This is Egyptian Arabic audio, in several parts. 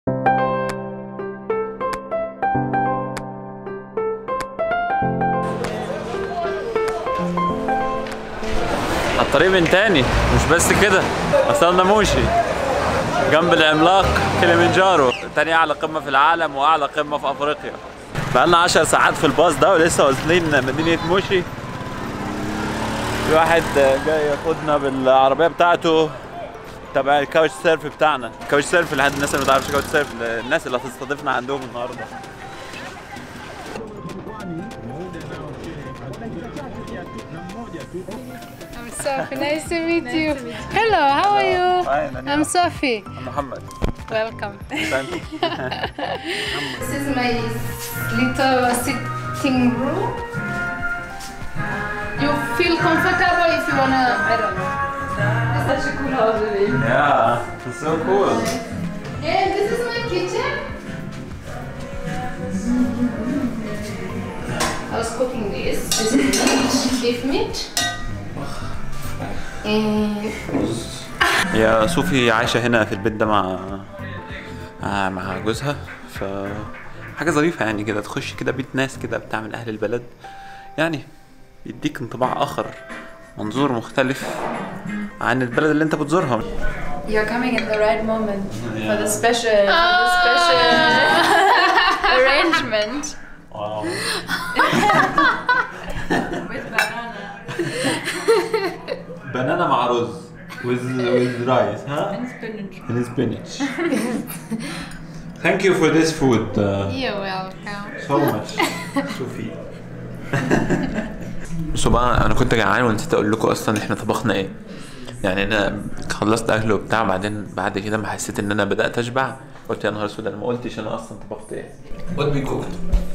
على الطريق من تاني مش بس كده وصلنا موشي جنب العملاق كليمنجارو تاني اعلى قمه في العالم واعلى قمه في افريقيا بقالنا 10 ساعات في الباص ده ولسه واصلين مدينه موشي في واحد جاي ياخدنا بالعربيه بتاعته تبع الكاوتش سيرف بتاعنا الكاوتش سيرف لحد الناس اللي ما تعرفش كاوتش سيرف الناس اللي هتستضيفنا عندهم النهارده I'm Sophie. Nice to meet you. Hello, how are you? Fine, and I'm you? Sophie. محمد Welcome. Thank you. This is my little sitting room. You feel comfortable if you wanna. I don't know. It's such a cool house, really. yeah, it's so cool. And this is my kitchen. I was cooking this. This is meat, beef meat. And يا صوفي عايشة هنا في البيت ده مع مع- مع جوزها ف حاجة ظريفة يعني كده تخش كده بيت ناس كده بتاع من أهل البلد يعني يديك انطباع آخر منظور مختلف عن البلد اللي أنت بتزورها You're coming at the right moment for the special, for the special arrangement واو with banana بنانا مع رز with with rice ها and spinach. and spinach thank you for this food uh, you're welcome. so much صوفي بصوا بقى انا كنت جعان ونسيت اقول لكم اصلا احنا طبخنا ايه يعني انا خلصت اكل وبتاع بعدين بعد كده ما حسيت ان انا بدات اشبع قلت يا نهار اسود انا ما قلتش انا اصلا طبخت ايه What we cooked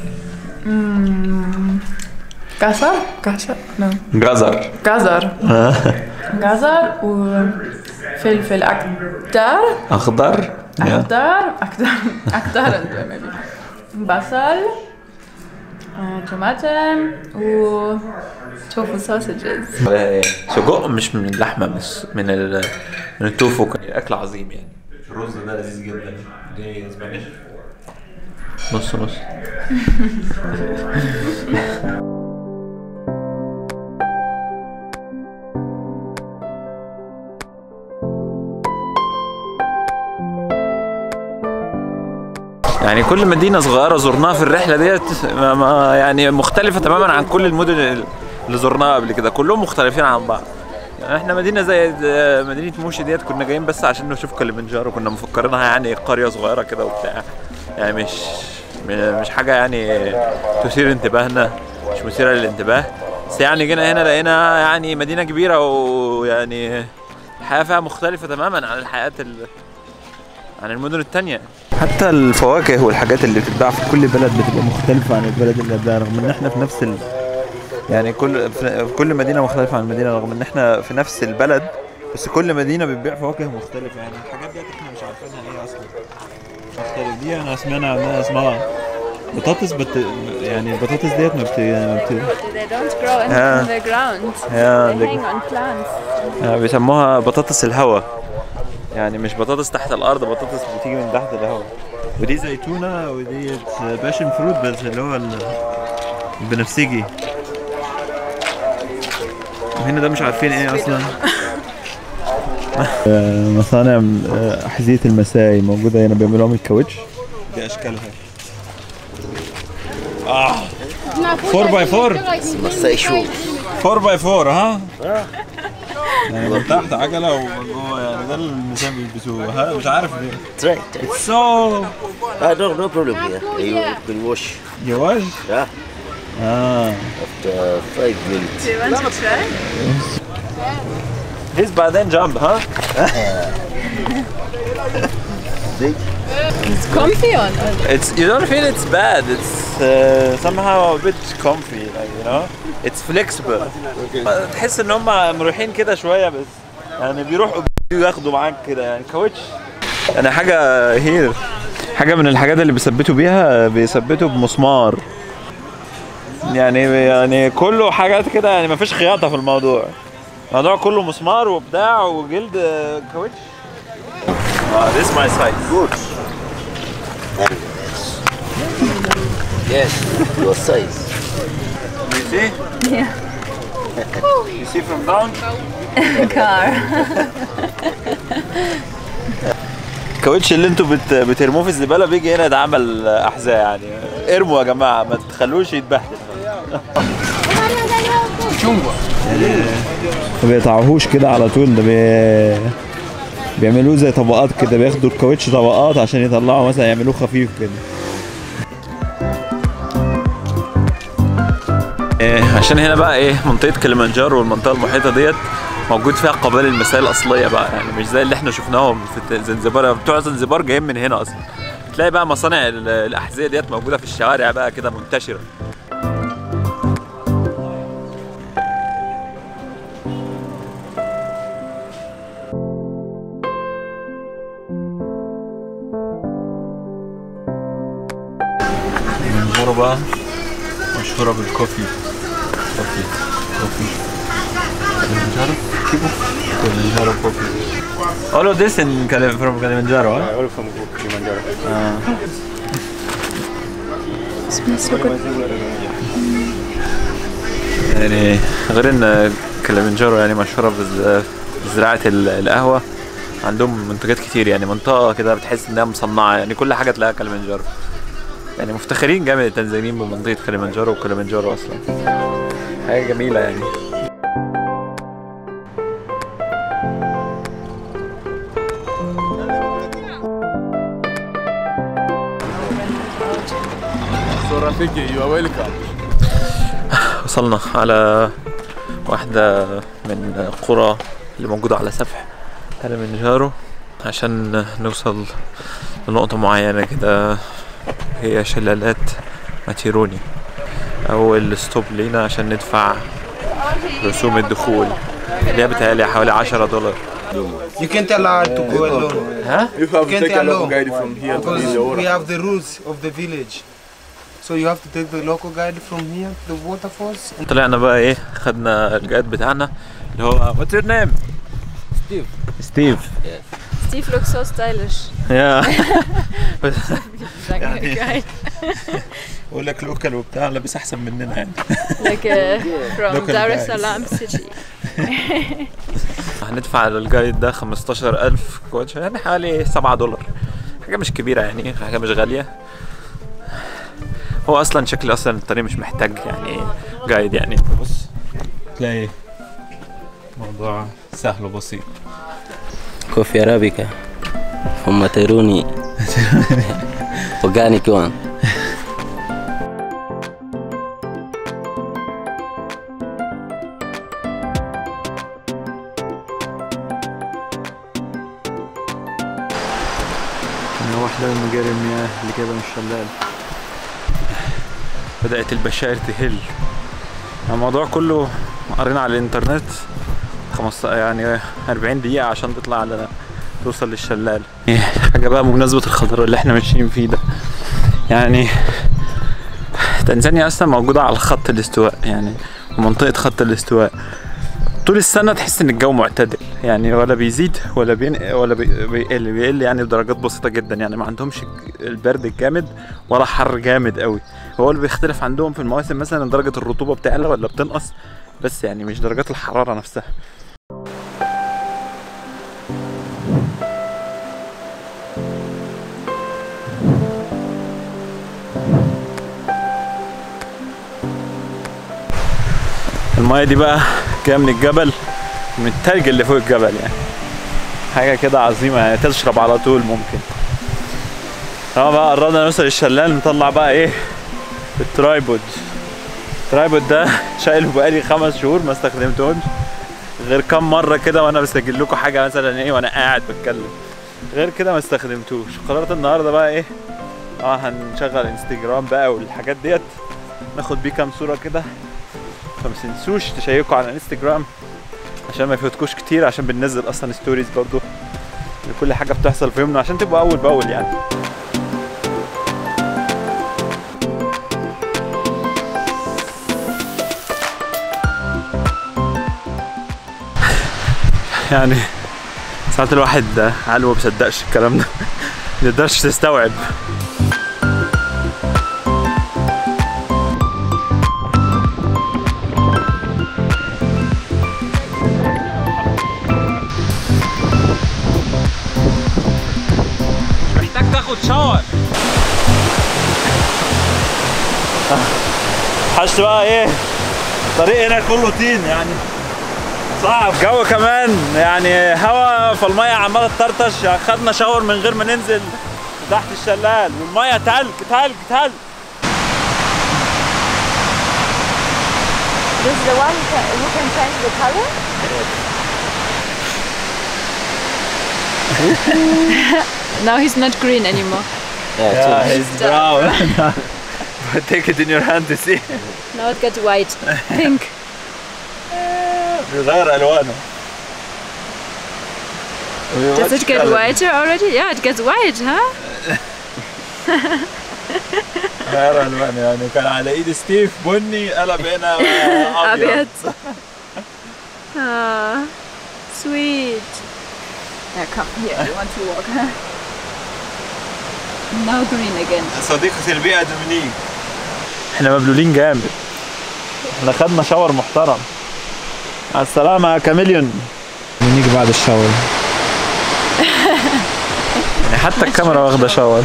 Gazer? Gazer? No. جزر Gazer. Gazer وفلفل أكتر اخضر أكتر أكتر أكتر maybe. بصل آه، طماطم و توفو sausages سجق مش من اللحمه بس من ال... من التوفو كان اكل عظيم يعني الرز ده لذيذ جدا دي اسبانيش نص نص يعني كل مدينة صغيرة زرناها في الرحلة ديت ما- ما- يعني مختلفة تماما عن كل المدن اللي زرناها قبل كده كلهم مختلفين عن بعض يعني احنا مدينة زي د- مدينة موشي ديت كنا جايين بس عشان نشوف كليمنجارو كنا مفكرينها يعني قرية صغيرة كده وبتاع يعني مش م- مش حاجة يعني تثير انتباهنا مش مثيرة للانتباه بس يعني جينا هنا لقينا يعني مدينة كبيرة ويعني الحياة فيها مختلفة تماما عن الحياة ال... عن المدن التانية حتى الفواكه والحاجات اللي بتتباع في كل بلد بتبقى مختلفة عن البلد اللي قبلها رغم ان احنا في نفس ال... يعني كل في في كل مدينة مختلفة عن المدينة رغم ان احنا في نفس البلد بس كل مدينة بتبيع فواكه مختلفة يعني الحاجات دي احنا مش عارفينها ايه اصلا مختلف دي انا سمعنا عنها اسمها بطاطس بت... يعني البطاطس ديت ما بت... ما بت... They don't grow in Yeah. the ground. Yeah, They they- hang on plants. آه، بيسموها بطاطس الهوا يعني مش بطاطس تحت الارض بطاطس بتيجي من تحت الهوا ودي زيتونه ودي باشن فروت بس اللي هو ال- البنفسجي وهنا ده مش عارفين ايه اصلا مصانع احذيه المساي موجوده هنا بيعملوا لهم الكاوتش باشكالها اه 4 باي 4 مساي شو 4 باي 4 ها؟ يعني من تحت عجلة ومن جوه يعني ده اللي النساء بيلبسوه ها مش عارف ليه Try. It's so Ah, no, no problem here. You can wash. you wash? Yeah. اه After five minutes. Do you want to try? This بعدين jump ها؟ See? It's comfy or not? It's you don't feel it's bad. It's uh, somehow a bit comfy like you know. It's flexible. تحس ان هم مريحين كده شوية بس يعني بيروحوا ياخدوا معاك كده يعني كاوتش يعني حاجة هير حاجة من الحاجات اللي بيثبتوا بيها بيثبتوا بمسمار يعني يعني كله حاجات كده يعني مفيش خياطة في الموضوع الموضوع كله مسمار وبتاع وجلد آه، كاوتش اه this my size Good. Yes. Your size. You see? Yeah. You see from down? Car. الكاوتش اللي انتوا بت... بترموه في الزباله بيجي هنا يتعمل احذيه يعني ارموا يا جماعه ما تخلوش يتبهدل ما بيقطعوهوش كده على طول ده بي... بيعملوه زي طبقات كده بياخدوا الكاوتش طبقات عشان يطلعوا مثلا يعملوه خفيف كده إيه عشان هنا بقى ايه منطقه كليمانجارو والمنطقه المحيطه ديت موجود فيها قبائل المسائل الاصليه بقى يعني مش زي اللي احنا شفناهم في زنزبار بتوع زنزبار جايين من هنا اصلا تلاقي بقى مصانع ال- الاحذيه ديت موجوده في الشوارع بقى كده منتشره كليمانجارو بقى مشهوره بالكوفي كوفي كوفي كليمانجارو كيبو كليمانجارو كوفي All of this in Kali- from Kilimanjaro, huh? All from Kilimanjaro. يعني غير ان كليمنجارو يعني مشهوره بز- بزراعه ال- القهوه عندهم منتجات كتير يعني منطقه كده بتحس انها مصنعه يعني كل حاجه تلاقيها كليمنجارو يعني مفتخرين جامد التنزانيين بمنطقه كليمنجارو وكليمنجارو اصلا حاجه جميله يعني So Rafiki, you are welcome. وصلنا على واحدة من القرى اللي موجودة على سفح كليمنجارو عشان نوصل لنقطة معينة كده هي شلالات ماتيروني أول ستوب لينا عشان ندفع رسوم الدخول اللي هي بتهيألي حوالي عشرة دولار You can't allow to go alone You have to Can't take a local alone. guide from here to because the we water. have the rules of the village. So you have to take the local guide from here to the waterfalls. And طلعنا بقى ايه خدنا الجايد بتاعنا اللي هو what's your name؟ ستيف ستيف Steve looks so stylish. يا Like, يعني- guy. بقول لك لوكال وبتاع لابس احسن مننا يعني like uh, from Local Dar es guys. Salaam city. هندفع للجايد ده 15000 كوتش يعني حوالي 7 دولار حاجة مش كبيرة يعني حاجة مش غالية هو أصلا شكل أصلا الطريق مش محتاج يعني جايد يعني بص تلاقي موضوع سهل وبسيط Coffee Arabica from Materuni. Organic one. هنا واحدة من مجاري المياه اللي جايبة من الشلال بدأت البشائر تهل الموضوع كله قرينا على الانترنت خمس يعني 40 دقيقة عشان تطلع على توصل للشلال إيه، حاجة بقى بمناسبة الخضار اللي احنا ماشيين فيه ده يعني تنزانيا اصلا موجودة على خط الاستواء يعني منطقة خط الاستواء طول السنة تحس ان الجو معتدل يعني ولا بيزيد ولا بين ولا بي- بيقل بيقل يعني بدرجات بسيطة جدا يعني ما عندهمش البرد الجامد ولا حر جامد قوي هو اللي بيختلف عندهم في المواسم مثلا درجة الرطوبة بتعلى ولا بتنقص بس يعني مش درجات الحرارة نفسها المايه دي بقى جايه من الجبل من التلج اللي فوق الجبل يعني حاجه كده عظيمه يعني تشرب على طول ممكن اه بقى قربنا نوصل الشلال نطلع بقى ايه الترايبود الترايبود ده شايله بقالي خمس شهور ما استخدمتهوش غير كم مره كده وانا بسجل لكم حاجه مثلا ايه وانا قاعد بتكلم غير كده ما استخدمتوش قررت النهارده بقى ايه اه هنشغل انستجرام بقى والحاجات ديت ناخد بيه كام صوره كده فما تنسوش تشيكوا على انستجرام عشان ما يفوتكوش كتير عشان بننزل اصلا ستوريز برضو لكل حاجه بتحصل في يومنا عشان تبقوا اول باول يعني يعني ساعات الواحد عقله ما بيصدقش الكلام ده ما يقدرش تستوعب اخد شاور حشت بقى ايه طريق هنا كله طين يعني صعب جو كمان يعني هوا فالمية عمالة تطرطش خدنا شاور من غير ما ننزل تحت الشلال والمية تلج تلج تلج This is the one ca- who can change the color? Now he's not green anymore. Yeah, it's brown. but take it in your hand to see. Now it gets white. Pink. بيغير الوانه Does it get whiter already? Yeah, it gets white, huh? غير الوانه يعني كان على ايد ستيف بني قلب هنا ابيض أبيض. Ah, sweet. Yeah, come here. You want to walk? Huh? Now green again. صديقة البيئة دومينيك احنا مبلولين جامد احنا خدنا شاور محترم مع السلامة يا كاميليون نيجي بعد الشاور يعني حتى الكاميرا واخدة شاور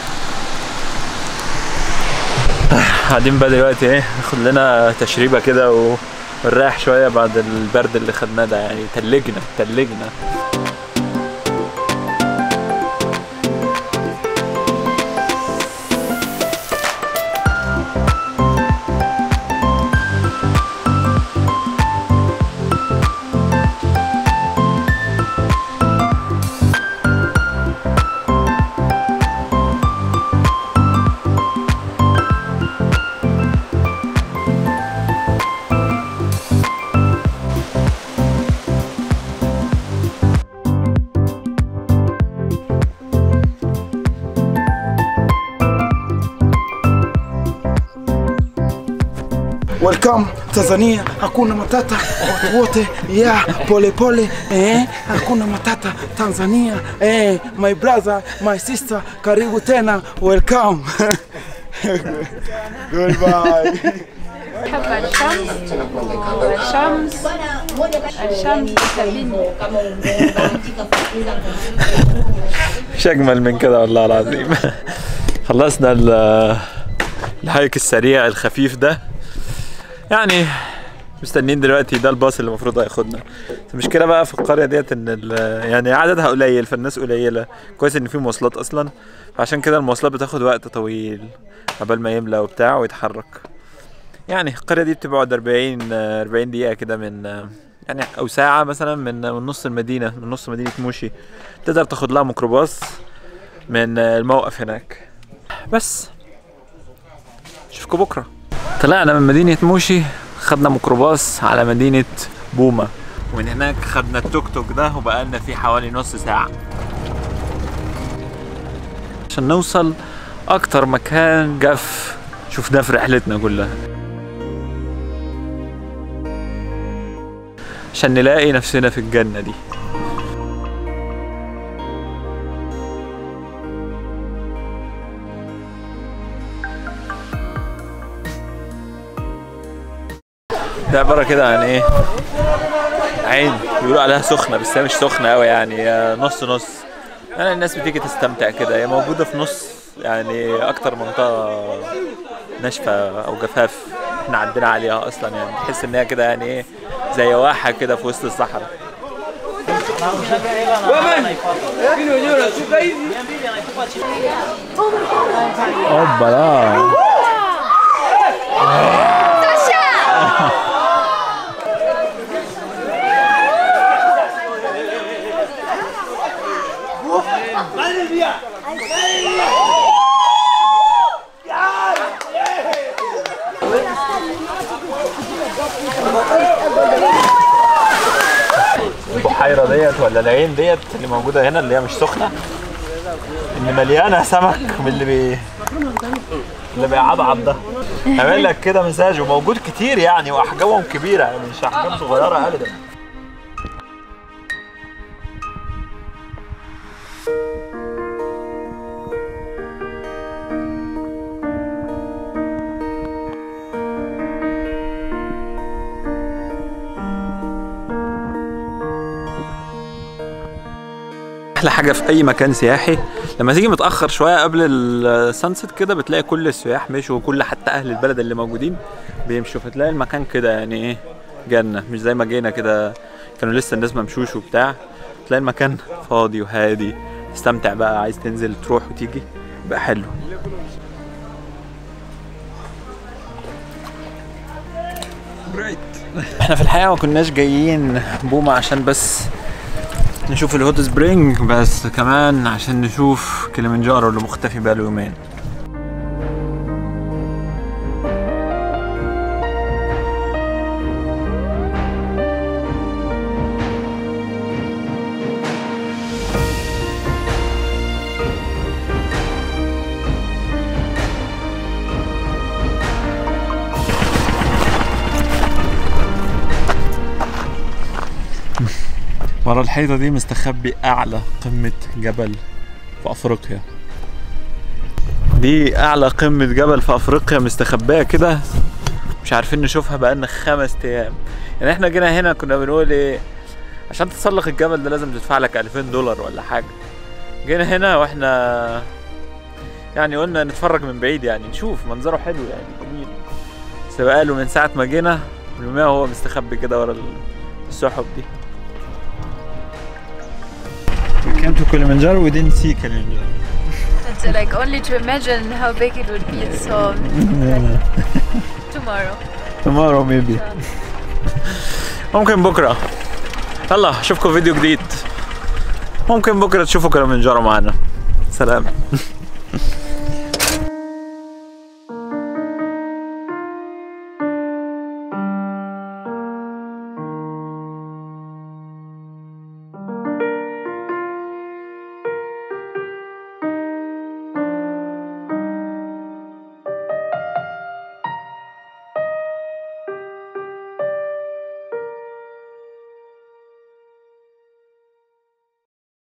قاعدين بقى دلوقتي ايه ناخد لنا تشريبة كده و- ونريح شوية بعد البرد اللي خدناه ده يعني تلجنا تلجنا Welcome Tanzania, hakuna matata, watu wote ya pole pole, eh, hakuna matata Tanzania, eh, my brother, my sister, karibu tena, welcome. Goodbye. الشمس الشمس الشمس تبيني مش اجمل من كده والله العظيم خلصنا ال- الهايك السريع الخفيف ده يعني مستنيين دلوقتي ده الباص اللي المفروض هياخدنا المشكله بقى في القريه ديت ان ال- يعني عددها قليل فالناس قليله كويس ان في مواصلات اصلا فعشان كده المواصلات بتاخد وقت طويل قبل ما يملى وبتاع ويتحرك يعني القريه دي بتبعد 40 40 دقيقه كده من يعني او ساعه مثلا من من نص المدينه من نص مدينه موشي تقدر تاخد لها ميكروباص من الموقف هناك بس اشوفكم بكره طلعنا من مدينه موشي خدنا ميكروباص على مدينه بوما ومن هناك خدنا التوك توك ده وبقالنا فيه حوالي نص ساعه عشان نوصل اكتر مكان جف شفناه في رحلتنا كلها عشان نلاقي نفسنا في الجنه دي ده عبارة كده عن ايه عين بيقولوا عليها سخنة بس هي مش سخنة أوي يعني هي نص نص يعني الناس بتيجي تستمتع كده هي موجودة في نص يعني أكتر منطقة ناشفة أو جفاف احنا عدينا عليها أصلا يعني تحس إن هي كده يعني ايه زي واحة كده في وسط الصحراء اوبا لا البحيرة ديت ولا العين ديت اللي موجودة هنا اللي هي مش سخنة اللي مليانة سمك من اللي بي اللي بيعضعض ده عامل لك كده مساج وموجود كتير يعني واحجامهم كبيرة يعني مش احجام صغيرة ابدا احلى حاجه في اي مكان سياحي لما تيجي متاخر شويه قبل السانست كده بتلاقي كل السياح مشوا وكل حتى اهل البلد اللي موجودين بيمشوا فتلاقي المكان كده يعني ايه جنه مش زي ما جينا كده كانوا لسه الناس ما مشوش وبتاع تلاقي المكان فاضي وهادي تستمتع بقى عايز تنزل تروح وتيجي بقى حلو احنا في الحقيقه ما كناش جايين بوما عشان بس نشوف الهوت سبرينج بس كمان عشان نشوف كليمنجارو اللي مختفي بقاله يومين ورا الحيطة دي مستخبي أعلى قمة جبل في أفريقيا دي أعلى قمة جبل في أفريقيا مستخبية كده مش عارفين نشوفها بقالنا خمس أيام يعني احنا جينا هنا كنا بنقول ايه عشان تتسلق الجبل ده لازم تدفع لك 2000 دولار ولا حاجة جينا هنا واحنا يعني قلنا نتفرج من بعيد يعني نشوف منظره حلو يعني جميل بس بقاله من ساعة ما جينا من هو مستخبي كده ورا السحب دي We came to Kilimanjaro, we didn't see Kilimanjaro. It's uh, like only to imagine how big it would be. So tomorrow. Tomorrow maybe. ممكن بكرة. يلا اشوفكم فيديو جديد. ممكن بكرة تشوفوا كليمنجارو معانا. سلام.